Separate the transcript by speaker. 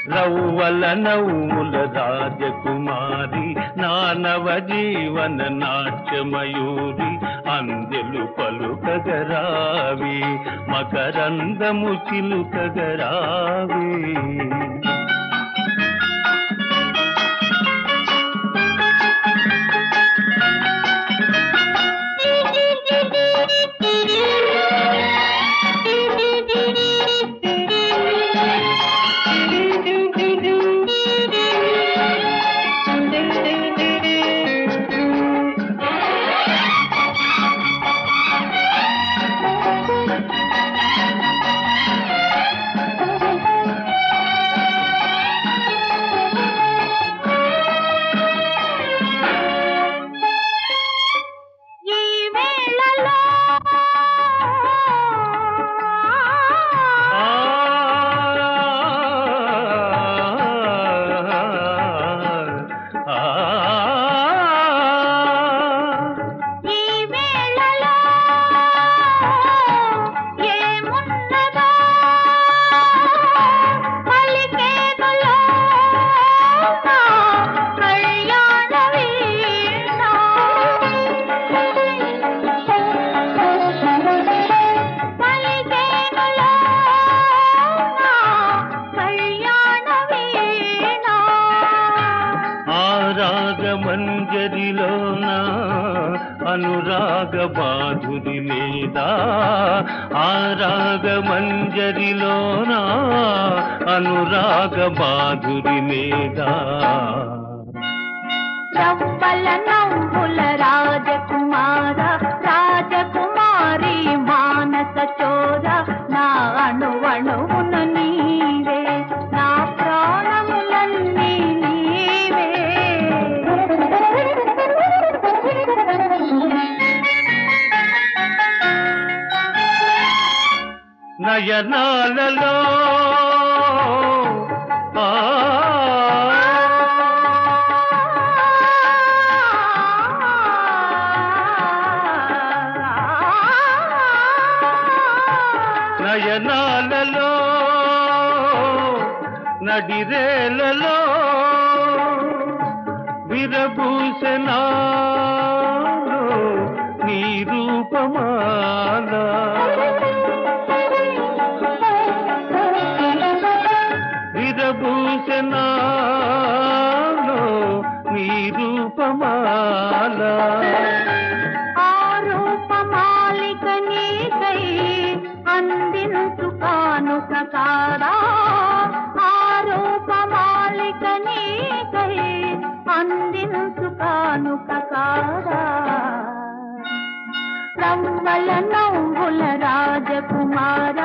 Speaker 1: రవ్వల నవ్వుల రాజకుమారి నానవ జీవన నాట్యమయూరి అందెలు పలుకగరావి మకరందము చిలుకగరావి
Speaker 2: ఈ వేళలో
Speaker 1: ఆ
Speaker 2: ఈ వేళలో ఏమున్నదో పలికేనులో నా కళ్యాణ వీణ పలికేనులో నా కళ్యాణ వీణ
Speaker 1: ఆరాగ మంజరిలోన అనురాగ బాధురి లేదా ఆరాగ మంజరిలోన అనురాగ బాధురి లేదా
Speaker 2: రవ్వల నవ్వుల రాజకుమార రాజకుమారి మానస చోర నా అణువణువున నీవే నా ప్రాణములన్నీ నీవే
Speaker 1: నయనాలలో ఆ నయనాలలో నడిరేలలో విరభూషణాలో నీ రూపమాల విరభూషణాలో నీ రూపమాల
Speaker 2: ఆ రూపమాలిక నీకై అందించు కానుక కాదా ఆ రూపమాలిక నీకై అందించు కానుక కాదా రవ్వల నవ్వుల రాజకుమార